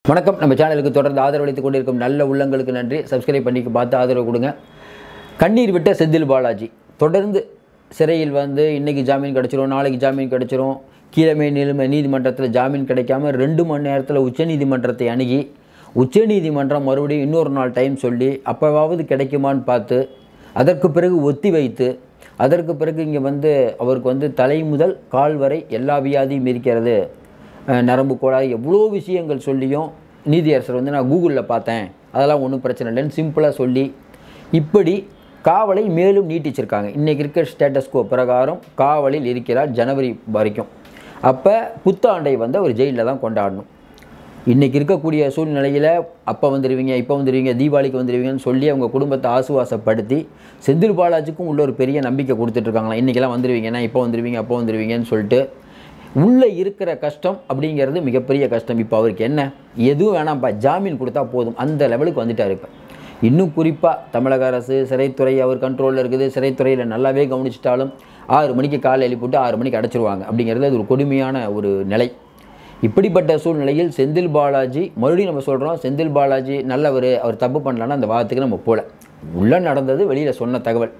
வணக்கம் நம்ம சேனலுக்கு தொடர்ந்து ஆதரவளித்துக் கொண்டிருக்கும் நல்ல உள்ளங்களுக்கு நன்றி சப்ஸ்கிரைப் பண்ணி பார்த்து ஆதரவு கொடுங்க கண்ணீர் விட்ட செந்தில் பாலாஜி தொடர்ந்து சிறையில் வந்து இன்னைக்கு ஜாமீன் கிடச்சிரும் நாளைக்கு ஜாமீன் கிடச்சிரும் கீழமை நிலைமை நீதிமன்றத்தில் ஜாமீன் கிடைக்காம ரெண்டு மணி நேரத்தில் உச்சநீதிமன்றத்தை அணுகி உச்சநீதிமன்றம் மறுபடியும் இன்னொரு நாள் டைம் சொல்லி அப்போவாவது கிடைக்குமான்னு பார்த்து அதற்கு பிறகு ஒத்தி வைத்து அதற்கு பிறகு இங்கே வந்து அவருக்கு வந்து தலை முதல் கால் வரை எல்லா வியாதியும் இருக்கிறது அஹ் நரம்பு கோளாறு எவ்வளோ விஷயங்கள் சொல்லியும் நீதியரசர் வந்து நான் கூகுளில் பார்த்தேன் அதெல்லாம் ஒன்றும் பிரச்சனை இல்லைன்னு சிம்பிளாக சொல்லி இப்படி காவலை மேலும் நீட்டிச்சிருக்காங்க இன்றைக்கி இருக்க ஸ்டேட்டஸ்கோ பிரகாரம் காவலில் இருக்கிறார் ஜனவரி வரைக்கும் அப்போ புத்தாண்டை வந்து அவர் ஜெயிலில் தான் கொண்டாடணும் இன்றைக்கி இருக்கக்கூடிய சூழ்நிலையில் அப்போ வந்துடுவீங்க இப்போ வந்துடுவீங்க தீபாவளிக்கு வந்துடுவீங்கன்னு சொல்லி அவங்க குடும்பத்தை ஆசுவாசப்படுத்தி செந்தில் பாலாஜிக்கும் உள்ள ஒரு பெரிய நம்பிக்கை கொடுத்துட்ருக்காங்களா இன்றைக்கெல்லாம் வந்துடுவீங்கன்னா இப்போ வந்துடுவீங்க அப்போ வந்துடுவீங்கன்னு சொல்லிட்டு உள்ளே இருக்கிற கஷ்டம் அப்படிங்கிறது மிகப்பெரிய கஷ்டம் இப்போ அவருக்கு என்ன எதுவும் வேணாம்ப்பா ஜாமீன் கொடுத்தா போதும் அந்த லெவலுக்கு வந்துட்டார் இப்போ இன்னும் குறிப்பாக தமிழக அரசு சிறைத்துறை அவர் கண்ட்ரோலில் இருக்குது சிறைத்துறையில் நல்லாவே கவனிச்சிட்டாலும் ஆறு மணிக்கு காலை எழுப்பிவிட்டு ஆறு மணிக்கு அடைச்சிருவாங்க அப்படிங்கிறது அது ஒரு கொடுமையான ஒரு நிலை இப்படிப்பட்ட சூழ்நிலையில் செந்தில் பாலாஜி மறுபடியும் நம்ம சொல்கிறோம் செந்தில் பாலாஜி நல்லவர் அவர் தப்பு பண்ணலன்னா அந்த வாதத்துக்கு நம்ம போகல உள்ளே நடந்தது வெளியில் சொன்ன தகவல்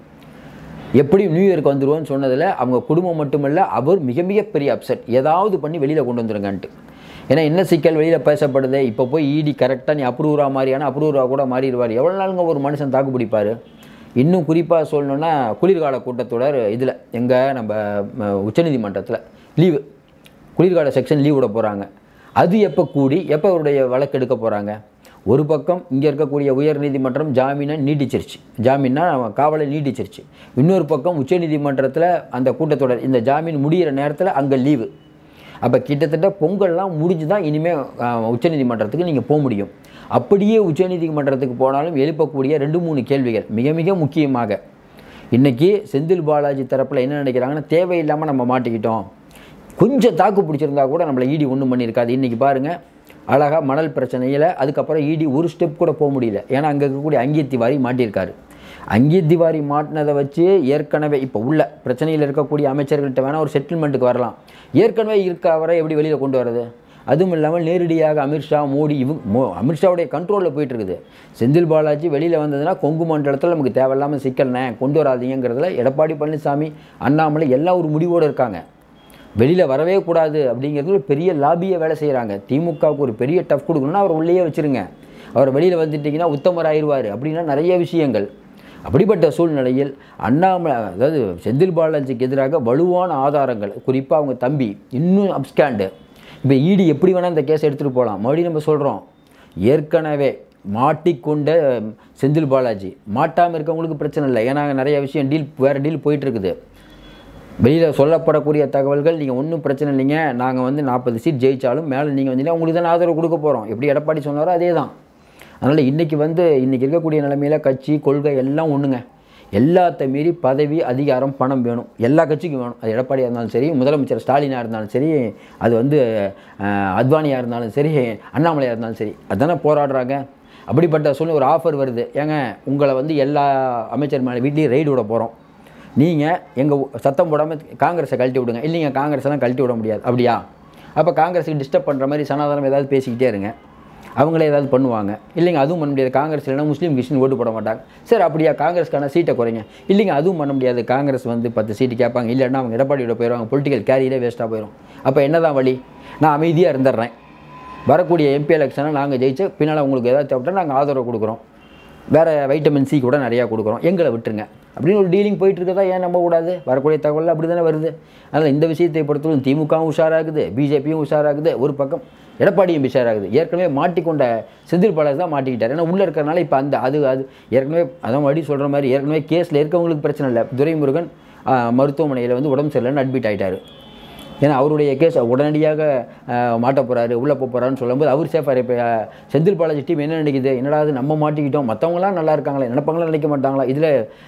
எப்படி நியூ இயருக்கு வந்துருவோன்னு சொன்னதில் அவங்க குடும்பம் மட்டுமல்ல அவர் மிக மிக பெரிய அப்செட் ஏதாவது பண்ணி வெளியில் கொண்டு வந்துருங்கன்ட்டு ஏன்னா என்ன சிக்கல் வெளியில் பேசப்படுது இப்போ போய் இடி கரெக்டாக நீ அப்ரூவரா மாதிரியான அப்ரூவரா கூட மாறிடுவார் எவ்வளோ நாளுங்க ஒரு மனுஷன் தாக்கு பிடிப்பார் இன்னும் குறிப்பாக சொல்லணுன்னா குளிர்கால கூட்டத்தொடர் இதில் எங்கள் நம்ம ம, உச்சநீதிமன்றத்தில் லீவு குளிர்கால செக்ஷன் லீவ் விட போகிறாங்க அது எப்போ கூடி எப்போ அவருடைய வழக்கு எடுக்க போகிறாங்க ஒரு பக்கம் இங்கே இருக்கக்கூடிய உயர்நீதிமன்றம் ஜாமீனை நீட்டிச்சிருச்சு ஜாமீன்னா அவன் காவலை நீட்டிச்சிருச்சு இன்னொரு பக்கம் உச்சநீதிமன்றத்தில் அந்த கூட்டத்தொடர் இந்த ஜாமீன் முடிகிற நேரத்தில் அங்கே லீவு அப்போ கிட்டத்தட்ட பொங்கல்லாம் முடிஞ்சு தான் இனிமேல் உச்சநீதிமன்றத்துக்கு நீங்கள் போக முடியும் அப்படியே உச்சநீதிமன்றத்துக்கு போனாலும் எழுப்பக்கூடிய ரெண்டு மூணு கேள்விகள் மிக மிக முக்கியமாக இன்றைக்கி செந்தில் பாலாஜி தரப்பில் என்ன நினைக்கிறாங்கன்னா தேவையில்லாமல் நம்ம மாட்டிக்கிட்டோம் கொஞ்சம் தாக்கு பிடிச்சிருந்தா கூட நம்மளை ஈடி ஒன்றும் பண்ணியிருக்காது இன்றைக்கி பாருங்கள் அழகாக மணல் பிரச்சனையில் அதுக்கப்புறம் ஈடி ஒரு ஸ்டெப் கூட போக முடியல ஏன்னா அங்கே இருக்கக்கூடிய அங்கிய திவாரி மாட்டியிருக்காரு அங்கிய திவாரி மாட்டினதை வச்சு ஏற்கனவே இப்போ உள்ள பிரச்சனையில் இருக்கக்கூடிய அமைச்சர்கள்ட்ட வேணால் ஒரு செட்டில்மெண்ட்டுக்கு வரலாம் ஏற்கனவே இருக்க அவரை எப்படி வெளியில் கொண்டு வர்றது அதுவும் இல்லாமல் நேரடியாக அமித்ஷா மோடி இவங்க மோ அமித்ஷாவுடைய கண்ட்ரோலில் போயிட்டு இருக்குது செந்தில் பாலாஜி வெளியில் வந்ததுன்னா கொங்கு மண்டலத்தில் நமக்கு தேவையில்லாமல் சிக்கல்னே கொண்டு வராதீங்கிறதுல எடப்பாடி பழனிசாமி அண்ணாமலை எல்லாம் ஒரு முடிவோடு இருக்காங்க வெளியில் வரவே கூடாது அப்படிங்கிறது ஒரு பெரிய லாபியை வேலை செய்கிறாங்க திமுகவுக்கு ஒரு பெரிய டஃப் கொடுக்கணும்னா அவர் உள்ளேயே வச்சுருங்க அவர் வெளியில் வந்துட்டிங்கன்னா உத்தமர் ஆயிடுவார் அப்படின்னா நிறைய விஷயங்கள் அப்படிப்பட்ட சூழ்நிலையில் அண்ணாமலை அதாவது செந்தில் பாலாஜிக்கு எதிராக வலுவான ஆதாரங்கள் குறிப்பாக அவங்க தம்பி இன்னும் அப்ஸ்கேண்டு இப்போ ஈடி எப்படி வேணால் இந்த கேஸ் எடுத்துகிட்டு போகலாம் மறுபடியும் நம்ம சொல்கிறோம் ஏற்கனவே மாட்டிக்கொண்ட செந்தில் பாலாஜி மாட்டாமல் இருக்கவங்களுக்கு பிரச்சனை இல்லை ஏன்னா நிறைய விஷயம் டீல் வேறு டீல் போயிட்டுருக்குது வெளியில் சொல்லப்படக்கூடிய தகவல்கள் நீங்கள் ஒன்றும் பிரச்சனை இல்லைங்க நாங்கள் வந்து நாற்பது சீட் ஜெயித்தாலும் மேலே நீங்கள் வந்தீங்கன்னா உங்களுக்கு தானே ஆதரவு கொடுக்க போகிறோம் எப்படி எடப்பாடி சொன்னாரோ அதே தான் அதனால் இன்றைக்கி வந்து இன்றைக்கி இருக்கக்கூடிய நிலைமையில் கட்சி கொள்கை எல்லாம் ஒன்றுங்க எல்லாத்த மீறி பதவி அதிகாரம் பணம் வேணும் எல்லா கட்சிக்கும் வேணும் அது எடப்பாடியாக இருந்தாலும் சரி முதலமைச்சர் ஸ்டாலினாக இருந்தாலும் சரி அது வந்து அஹ், அத்வானியாக இருந்தாலும் சரி அண்ணாமலையாக இருந்தாலும் சரி அதுதானே போராடுறாங்க அப்படிப்பட்ட சூழ்நிலை ஒரு ஆஃபர் வருது ஏங்க உங்களை வந்து எல்லா அமைச்சர் மேலே வீட்லேயும் ரைடு விட போகிறோம் நீங்கள் எங்கள் சத்தம் போடாமல் காங்கிரஸை கழட்டி விடுங்க இல்லைங்க காங்கிரஸெல்லாம் கழட்டி விட முடியாது அப்படியா அப்போ காங்கிரஸுக்கு டிஸ்டர்ப் பண்ணுற மாதிரி சனாதனம் ஏதாவது பேசிக்கிட்டே இருங்க அவங்களே ஏதாவது பண்ணுவாங்க இல்லைங்க அதுவும் பண்ண முடியாது காங்கிரஸ் இல்லைன்னா முஸ்லீம் கிறிஸ்டின் ஓட்டு போட மாட்டாங்க சரி அப்படியா காங்கிரஸ்க்கான சீட்டை குறைங்க இல்லைங்க அதுவும் பண்ண முடியாது காங்கிரஸ் வந்து பத்து சீட்டு கேட்பாங்க இல்லைன்னா அவங்க எடப்பாடியோட போயிடுவாங்க பொலிட்டிக்கல் கேரியரே வேஸ்ட்டாக போயிடும் அப்போ என்னதான் வழி நான் அமைதியாக இருந்துடுறேன் வரக்கூடிய எம்பி எலெக்ஷனை நாங்கள் ஜெயிச்சு பின்னால் உங்களுக்கு ஏதாவது தேவைப்பட்டா நாங்கள் ஆதரவு கொடுக்குறோம் வேறு வைட்டமின் சி கூட நிறையா கொடுக்குறோம் எங்களை விட்டுருங்க அப்படின்னு ஒரு டீலிங் போயிட்டு இருக்கதா ஏன் நம்பக்கூடாது வரக்கூடிய தகவல் அப்படி தானே வருது அதனால் இந்த விஷயத்தை பொறுத்தவரை திமுகவும் உஷாராகுது பிஜேபியும் உஷாராகுது ஒரு பக்கம் எடப்பாடியும் உஷாராகுது ஏற்கனவே மாட்டிக்கொண்ட செந்தில் பாலாஜி தான் மாட்டிக்கிட்டார் ஏன்னா உள்ளே இருக்கிறனால இப்போ அந்த அது அது ஏற்கனவே அதான் மறுபடியும் சொல்கிற மாதிரி ஏற்கனவே கேஸில் இருக்கவங்களுக்கு பிரச்சனை இல்லை துரைமுருகன் மருத்துவமனையில் வந்து உடம்பு சரியில்லைன்னு அட்மிட் ஆகிட்டார் ஏன்னா அவருடைய கேஸ் உடனடியாக அஹ், மாட்ட போகிறாரு உள்ளே போக போகிறாருன்னு சொல்லும்போது அவர் சேஃபாக இப்போ செந்தில் பாலாஜி டீம் என்ன நினைக்குது என்னடா இது நம்ம மாட்டிக்கிட்டோம் மற்றவங்களாம் நல்லா இருக்காங்களே நினைப்பாங்களாம் நினைக்க மாட்டாங்களா இதில்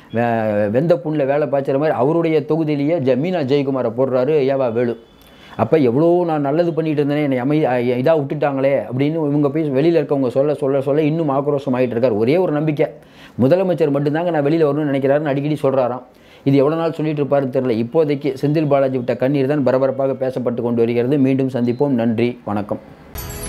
வெந்த புண்ணில் வேலை பாய்ச்சுற மாதிரி அவருடைய தொகுதியிலேயே ஜ மீனா ஜெயக்குமாரை போடுறாரு ஏவா வேலு அப்போ எவ்வளோ நான் நல்லது பண்ணிட்டு இருந்தேனே என்னை அமை இதாக விட்டுட்டாங்களே அப்படின்னு இவங்க போய் வெளியில் இருக்கவங்க சொல்ல சொல்ல சொல்ல இன்னும் ஆக்ரோஷம் ஆகிட்டு இருக்கார் ஒரே ஒரு நம்பிக்கை முதலமைச்சர் மட்டும்தாங்க நான் வெளியில் வரணும்னு நினைக்கிறாருன்னு அடிக்கடி சொல்கிறாராம் இது எவ்வளோ நாள் சொல்லிட்டு இருப்பாருன்னு தெரியல இப்போதைக்கு செந்தில் பாலாஜி விட்ட கண்ணீர் தான் பரபரப்பாக பேசப்பட்டு கொண்டு வருகிறது மீண்டும் சந்திப்போம் நன்றி வணக்கம்